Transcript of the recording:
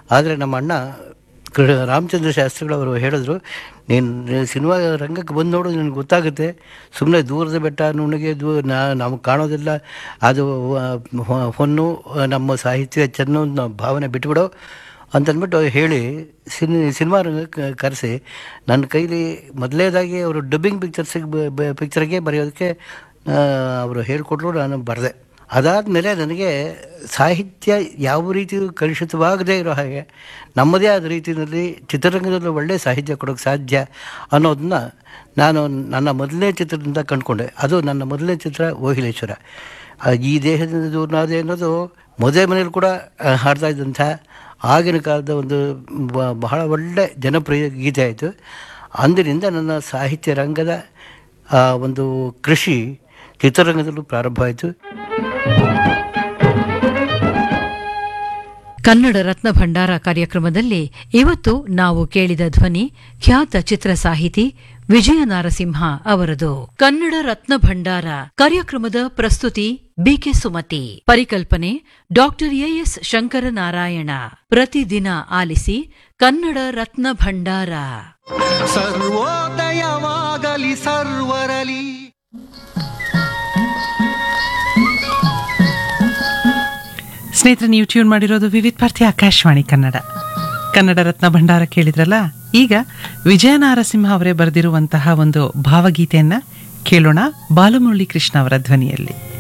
ಆದರೆ ನಮ್ಮ ಅಣ್ಣ ಕೃ ರಾಮಚಂದ್ರ ಶಾಸ್ತ್ರಿಗಳವರು ಹೇಳಿದ್ರು ನೀನು ಸಿನಿಮಾ ರಂಗಕ್ಕೆ ಬಂದು ನೋಡು ನಿನಗೆ ಗೊತ್ತಾಗುತ್ತೆ ಸುಮ್ಮನೆ ದೂರದ ಬೆಟ್ಟ ನುಣ್ಣಗೆ ದೂ ನಾ ನಮಗೆ ಕಾಣೋದಿಲ್ಲ ಅದು ಆ, ಹೊ- ಹೊನ್ನು ನಮ್ಮ ಸಾಹಿತ್ಯ ಚೆನ್ನು ಅನ್ನೋ ಭಾವನೆ ಬಿಟ್ಬಿಡು ಅಂತಂದ್ಬಿಟ್ಟು ಹೇಳಿ ಸಿನಿ ಸಿನಿಮಾ ರಂಗಕ್ಕೆ ಕರೆಸಿ ನನ್ನ ಕೈಲಿ ಮೊದಲನೇದಾಗಿ ಅವರು ಡಬ್ಬಿಂಗ್ ಪಿಕ್ಚರ್ಸಿಗೆ ಪಿಕ್ಚರ್ಗೆ ಬರೆಯೋದಕ್ಕೆ ಆ, ಅವರು ಹೇಳಿಕೊಟ್ರು ನಾನು ಬರೆದೆ ಅದಾದಮೇಲೆ ನನಗೆ ಸಾಹಿತ್ಯ ಯಾವ ರೀತಿ ಕಲುಷಿತವಾಗದೇ ಇರೋ ಹಾಗೆ ನಮ್ಮದೇ ಆದ ರೀತಿಯಲ್ಲಿ ಚಿತ್ರರಂಗದಲ್ಲಿ ಒಳ್ಳೆಯ ಸಾಹಿತ್ಯ ಕೊಡೋಕ್ಕೆ ಸಾಧ್ಯ ಅನ್ನೋದನ್ನ ನಾನು ನನ್ನ ಮೊದಲನೇ ಚಿತ್ರದಿಂದ ಕಂಡುಕೊಂಡೆ ಅದು ನನ್ನ ಮೊದಲನೇ ಚಿತ್ರ ಓಹಿಲೇಶ್ವರ ಆ, ಈ ದೇಹದಿಂದ ದೂರನಾದೆ ಅನ್ನೋದು ಮದುವೆ ಮನೇಲಿ ಕೂಡ ಆ, ಹಾಡ್ತಾ ಇದ್ದಂಥ ಆಗಿನ ಕಾಲದ ಒಂದು ಬ- ಬಹಳ ಒಳ್ಳೆ ಜನಪ್ರಿಯ ಗೀತೆ ಆಯಿತು ಅಂದಿನಿಂದ ನನ್ನ ಸಾಹಿತ್ಯ ರಂಗದ ಆ, ಒಂದು ಕೃಷಿ ಚಿತ್ರರಂಗದಲ್ಲೂ ಪ್ರಾರಂಭ ಆಯಿತು ಕನ್ನಡ ರತ್ನ ಭಂಡಾರ ಕಾರ್ಯಕ್ರಮದಲ್ಲಿ ಇವತ್ತು ನಾವು ಕೇಳಿದ ಧ್ವನಿ ಖ್ಯಾತ ಚಿತ್ರ ಸಾಹಿತಿ ವಿಜಯ ನಾರಸಿಂಹ ಅವರದು ಕನ್ನಡ ರತ್ನ ಭಂಡಾರ ಕಾರ್ಯಕ್ರಮದ ಪ್ರಸ್ತುತಿ ಬಿಕೆ ಸುಮತಿ ಪರಿಕಲ್ಪನೆ ಡಾಕ್ಟರ್ ಎಎಸ್ ಶಂಕರನಾರಾಯಣ ಪ್ರತಿದಿನ ಆಲಿಸಿ ಕನ್ನಡ ರತ್ನ ಭಂಡಾರ ಸರ್ವೋದಯವಾಗಲಿ ಸರ್ವರಲಿ ಸ್ನೇಹಿತರೆ ನೀವು ಟ್ಯೂನ್ ಮಾಡಿರೋದು ವಿವಿಧ ಭಾರತಿ ಆಕಾಶವಾಣಿ ಕನ್ನಡ ಕನ್ನಡ ರತ್ನ ಭಂಡಾರ ಕೇಳಿದ್ರಲ್ಲ ಈಗ ವಿಜಯ ನಾರಸಿಂಹ ಅವರೇ ಬರೆದಿರುವಂತಹ ಒಂದು ಭಾವಗೀತೆಯನ್ನ ಕೇಳೋಣ ಬಾಲಮುರಳಿ ಕೃಷ್ಣ ಅವರ ಧ್ವನಿಯಲ್ಲಿ